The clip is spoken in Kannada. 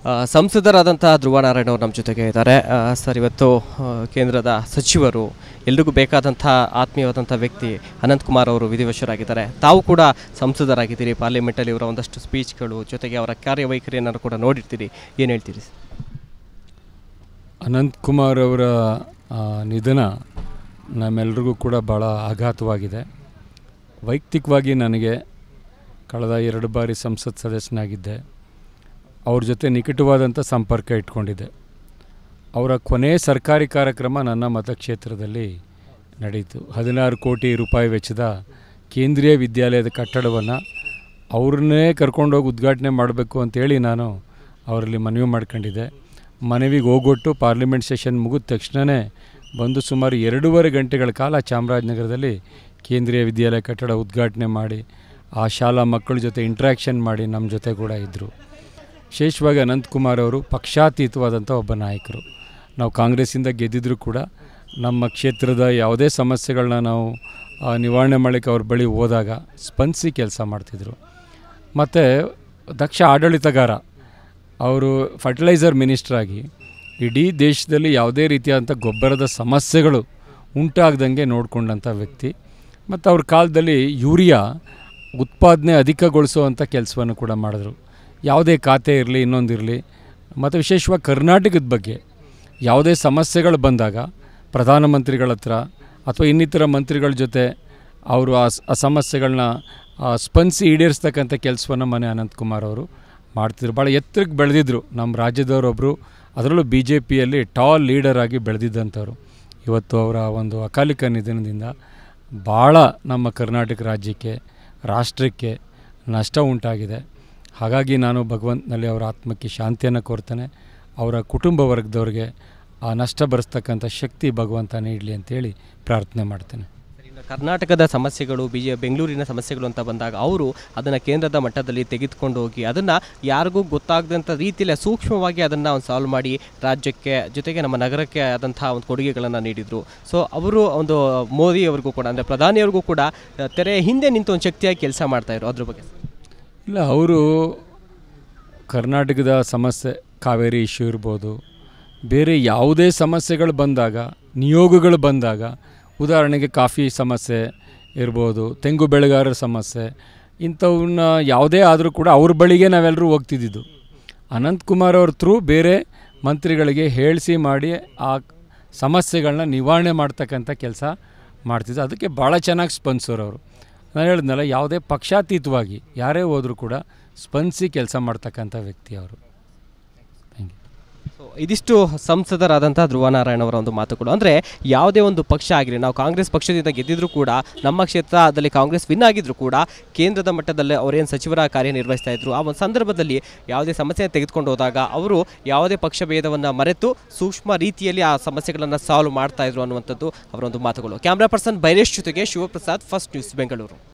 ಆ, ಸಂಸದರಾದಂಥ ಧ್ರುವ ನಾರಾಯಣ ಅವರು ನಮ್ಮ ಜೊತೆಗೆ ಇದ್ದಾರೆ ಆ, ಸರ್ ಇವತ್ತು ಆ, ಕೇಂದ್ರದ ಸಚಿವರು ಎಲ್ರಿಗೂ ಬೇಕಾದಂಥ ಆತ್ಮೀಯವಾದಂಥ ವ್ಯಕ್ತಿ ಅನಂತಕುಮಾರ್ ಅವರು ವಿಧಿವಶರಾಗಿದ್ದಾರೆ ತಾವು ಕೂಡ ಸಂಸದರಾಗಿದ್ದೀರಿ ಪಾರ್ಲಿಮೆಂಟಲ್ಲಿ ಇವರ ಒಂದಷ್ಟು ಸ್ಪೀಚ್ಗಳು ಜೊತೆಗೆ ಅವರ ಕಾರ್ಯವೈಖರಿಯನ್ನು ಕೂಡ ನೋಡಿರ್ತೀರಿ ಏನು ಹೇಳ್ತೀರಿ ಅನಂತಕುಮಾರ್ ಅವರ ಆ, ನಿಧನ ನಮ್ಮೆಲ್ರಿಗೂ ಕೂಡ ಭಾಳ ಆಘಾತವಾಗಿದೆ ವೈಯಕ್ತಿಕವಾಗಿ ನನಗೆ ಕಳೆದ ಎರಡು ಬಾರಿ ಸಂಸತ್ ಸದಸ್ಯನಾಗಿದ್ದೆ ಅವ್ರ ಜೊತೆ ನಿಕಟವಾದಂಥ ಸಂಪರ್ಕ ಇಟ್ಕೊಂಡಿದ್ದೆ ಅವರ ಕೊನೆ ಸರ್ಕಾರಿ ಕಾರ್ಯಕ್ರಮ ನನ್ನ ಮತಕ್ಷೇತ್ರದಲ್ಲಿ ನಡೆಯಿತು ಹದಿನಾರು ಕೋಟಿ ರೂಪಾಯಿ ವೆಚ್ಚದ ಕೇಂದ್ರೀಯ ವಿದ್ಯಾಲಯದ ಕಟ್ಟಡವನ್ನು ಅವ್ರನ್ನೇ ಕರ್ಕೊಂಡೋಗಿ ಉದ್ಘಾಟನೆ ಮಾಡಬೇಕು ಅಂತೇಳಿ ನಾನು ಅವರಲ್ಲಿ ಮನವಿ ಮಾಡ್ಕೊಂಡಿದ್ದೆ ಮನವಿಗೆ ಹೋಗೊಟ್ಟು ಪಾರ್ಲಿಮೆಂಟ್ ಸೆಷನ್ ಮುಗಿದ ತಕ್ಷಣವೇ ಬಂದು ಸುಮಾರು ಎರಡೂವರೆ ಗಂಟೆಗಳ ಕಾಲ ಚಾಮರಾಜನಗರದಲ್ಲಿ ಕೇಂದ್ರೀಯ ವಿದ್ಯಾಲಯ ಕಟ್ಟಡ ಉದ್ಘಾಟನೆ ಮಾಡಿ ಆ ಶಾಲಾ ಮಕ್ಕಳ ಜೊತೆ ಇಂಟ್ರ್ಯಾಕ್ಷನ್ ಮಾಡಿ ನಮ್ಮ ಜೊತೆ ಕೂಡ ಇದ್ದರು ವಿಶೇಷವಾಗಿ ಅನಂತಕುಮಾರ್ ಅವರು ಪಕ್ಷಾತೀತವಾದಂಥ ಒಬ್ಬ ನಾಯಕರು ನಾವು ಕಾಂಗ್ರೆಸ್ಸಿಂದ ಗೆದ್ದಿದ್ರು ಕೂಡ ನಮ್ಮ ಕ್ಷೇತ್ರದ ಯಾವುದೇ ಸಮಸ್ಯೆಗಳನ್ನ ನಾವು ಆ, ನಿವಾರಣೆ ಮಾಡಲಿಕ್ಕೆ ಅವ್ರ ಬಳಿ ಹೋದಾಗ ಸ್ಪಂದಿಸಿ ಕೆಲಸ ಮಾಡ್ತಿದ್ರು ಮತ್ತು ದಕ್ಷ ಆಡಳಿತಗಾರ ಅವರು ಫರ್ಟಿಲೈಸರ್ ಮಿನಿಸ್ಟ್ರಾಗಿ ಇಡೀ ದೇಶದಲ್ಲಿ ಯಾವುದೇ ರೀತಿಯಾದಂಥ ಗೊಬ್ಬರದ ಸಮಸ್ಯೆಗಳು ಉಂಟಾಗ್ದಂಗೆ ನೋಡಿಕೊಂಡಂಥ ವ್ಯಕ್ತಿ ಮತ್ತು ಅವ್ರ ಕಾಲದಲ್ಲಿ ಯೂರಿಯಾ ಉತ್ಪಾದನೆ ಅಧಿಕಗೊಳಿಸುವಂಥ ಕೆಲಸವನ್ನು ಕೂಡ ಮಾಡಿದ್ರು ಯಾವುದೇ ಖಾತೆ ಇರಲಿ ಇನ್ನೊಂದಿರಲಿ ಮತ್ತು ವಿಶೇಷವಾಗಿ ಕರ್ನಾಟಕದ ಬಗ್ಗೆ ಯಾವುದೇ ಸಮಸ್ಯೆಗಳು ಬಂದಾಗ ಪ್ರಧಾನಮಂತ್ರಿಗಳ ಹತ್ರ ಅಥವಾ ಇನ್ನಿತರ ಮಂತ್ರಿಗಳ ಜೊತೆ ಅವರು ಆ ಸ್- ಆ ಸಮಸ್ಯೆಗಳನ್ನ ಸ್ಪಂದಿಸಿ ಈಡೇರಿಸ್ತಕ್ಕಂಥ ಕೆಲಸವನ್ನು ಮನೆ ಅನಂತಕುಮಾರ್ ಅವರು ಮಾಡ್ತಿದ್ರು ಭಾಳ ಎತ್ತರಕ್ಕೆ ಬೆಳೆದಿದ್ರು ನಮ್ಮ ರಾಜ್ಯದವರೊಬ್ಬರು ಅದರಲ್ಲೂ ಬಿ ಜೆ ಪಿಯಲ್ಲಿ ಟಾಲ್ ಲೀಡರ್ ಆಗಿ ಬೆಳೆದಿದ್ದಂಥವ್ರು ಇವತ್ತು ಅವರ ಒಂದು ಅಕಾಲಿಕ ನಿಧನದಿಂದ ಭಾಳ ನಮ್ಮ ಕರ್ನಾಟಕ ರಾಜ್ಯಕ್ಕೆ ರಾಷ್ಟ್ರಕ್ಕೆ ನಷ್ಟ ಉಂಟಾಗಿದೆ ಹಾಗಾಗಿ ನಾನು ಭಗವಂತನಲ್ಲಿ ಅವರ ಆತ್ಮಕ್ಕೆ ಶಾಂತಿಯನ್ನು ಕೋರ್ತೇನೆ ಅವರ ಕುಟುಂಬ ವರ್ಗದವ್ರಿಗೆ ಆ ನಷ್ಟ ಭರಿಸ್ತಕ್ಕಂಥ ಶಕ್ತಿ ಭಗವಂತ ನೀಡಲಿ ಅಂತೇಳಿ ಪ್ರಾರ್ಥನೆ ಮಾಡ್ತೇನೆ ಇನ್ನು ಕರ್ನಾಟಕದ ಸಮಸ್ಯೆಗಳು ಬಿ ಜೆ ಬೆಂಗಳೂರಿನ ಸಮಸ್ಯೆಗಳು ಅಂತ ಬಂದಾಗ ಅವರು ಅದನ್ನು ಕೇಂದ್ರದ ಮಟ್ಟದಲ್ಲಿ ತೆಗೆದುಕೊಂಡು ಹೋಗಿ ಅದನ್ನು ಯಾರಿಗೂ ಗೊತ್ತಾಗದಂಥ ರೀತಿಯಲ್ಲಿ ಸೂಕ್ಷ್ಮವಾಗಿ ಅದನ್ನು ಒಂದು ಸಾಲ್ವ್ ಮಾಡಿ ರಾಜ್ಯಕ್ಕೆ ಜೊತೆಗೆ ನಮ್ಮ ನಗರಕ್ಕೆ ಆದಂಥ ಒಂದು ಕೊಡುಗೆಗಳನ್ನು ನೀಡಿದರು ಸೊ ಅವರು ಒಂದು ಮೋದಿ ಅವ್ರಿಗೂ ಕೂಡ ಅಂದರೆ ಪ್ರಧಾನಿಯವ್ರಿಗೂ ಕೂಡ ಆ, ತೆರೆ ಹಿಂದೆ ನಿಂತು ಒಂದು ಶಕ್ತಿಯಾಗಿ ಕೆಲಸ ಮಾಡ್ತಾಯಿದ್ರು ಅದ್ರ ಬಗ್ಗೆ ಇಲ್ಲ ಅವರು ಕರ್ನಾಟಕದ ಸಮಸ್ಯೆ ಕಾವೇರಿ ಇಶ್ಯೂ ಇರ್ಬೋದು ಬೇರೆ ಯಾವುದೇ ಸಮಸ್ಯೆಗಳು ಬಂದಾಗ ನಿಯೋಗಗಳು ಬಂದಾಗ ಉದಾಹರಣೆಗೆ ಕಾಫಿ ಸಮಸ್ಯೆ ಇರ್ಬೋದು ತೆಂಗು ಬೆಳೆಗಾರರ ಸಮಸ್ಯೆ ಇಂಥವನ್ನ ಯಾವುದೇ ಆದರೂ ಕೂಡ ಅವ್ರ ಬಳಿಗೆ ನಾವೆಲ್ಲರೂ ಹೋಗ್ತಿದ್ದಿದ್ದು ಅನಂತಕುಮಾರ್ ಅವ್ರ ಥ್ರೂ ಬೇರೆ ಮಂತ್ರಿಗಳಿಗೆ ಹೇಳಿಸಿ ಮಾಡಿ ಆ ಸಮಸ್ಯೆಗಳನ್ನ ನಿವಾರಣೆ ಮಾಡ್ತಕ್ಕಂಥ ಕೆಲಸ ಮಾಡ್ತಿದ್ದು ಅದಕ್ಕೆ ಭಾಳ ಚೆನ್ನಾಗಿ ಸ್ಪಂದಿಸೋರು ಅವರು ನಾನು ಹೇಳಿದ್ನಲ್ಲ ಯಾವುದೇ ಪಕ್ಷಾತೀತವಾಗಿ ಯಾರೇ ಹೋದರೂ ಕೂಡ ಸ್ಪಂದಿಸಿ ಕೆಲಸ ಮಾಡ್ತಕ್ಕಂಥ ವ್ಯಕ್ತಿ ಅವರು ಥ್ಯಾಂಕ್ ಯು ಸೊ ಇದಿಷ್ಟು ಸಂಸದರಾದಂಥ ಧ್ರುವ ನಾರಾಯಣ ಅವರ ಒಂದು ಮಾತುಗಳು ಅಂದರೆ ಯಾವುದೇ ಒಂದು ಪಕ್ಷ ಆಗಿರಲಿ ನಾವು ಕಾಂಗ್ರೆಸ್ ಪಕ್ಷದಿಂದ ಗೆದ್ದಿದ್ರು ಕೂಡ ನಮ್ಮ ಕ್ಷೇತ್ರದಲ್ಲಿ ಕಾಂಗ್ರೆಸ್ ವಿನ್ ಆಗಿದ್ರು ಕೂಡ ಕೇಂದ್ರದ ಮಟ್ಟದಲ್ಲಿ ಅವರೇನು ಸಚಿವರ ಕಾರ್ಯನಿರ್ವಹಿಸ್ತಾ ಇದ್ರು ಆ ಒಂದು ಸಂದರ್ಭದಲ್ಲಿ ಯಾವುದೇ ಸಮಸ್ಯೆ ತೆಗೆದುಕೊಂಡು ಹೋದಾಗ ಅವರು ಯಾವುದೇ ಪಕ್ಷ ಭೇದವನ್ನು ಮರೆತು ಸೂಕ್ಷ್ಮ ರೀತಿಯಲ್ಲಿ ಆ ಸಮಸ್ಯೆಗಳನ್ನು ಸಾಲ್ವ್ ಮಾಡ್ತಾ ಇದ್ರು ಅನ್ನುವಂಥದ್ದು ಅವರ ಒಂದು ಮಾತುಗಳು ಕ್ಯಾಮ್ರಾ ಪರ್ಸನ್ ಬೈರೇಶ್ ಜೊತೆಗೆ ಶಿವಪ್ರಸಾದ್ ಫಸ್ಟ್ ನ್ಯೂಸ್ ಬೆಂಗಳೂರು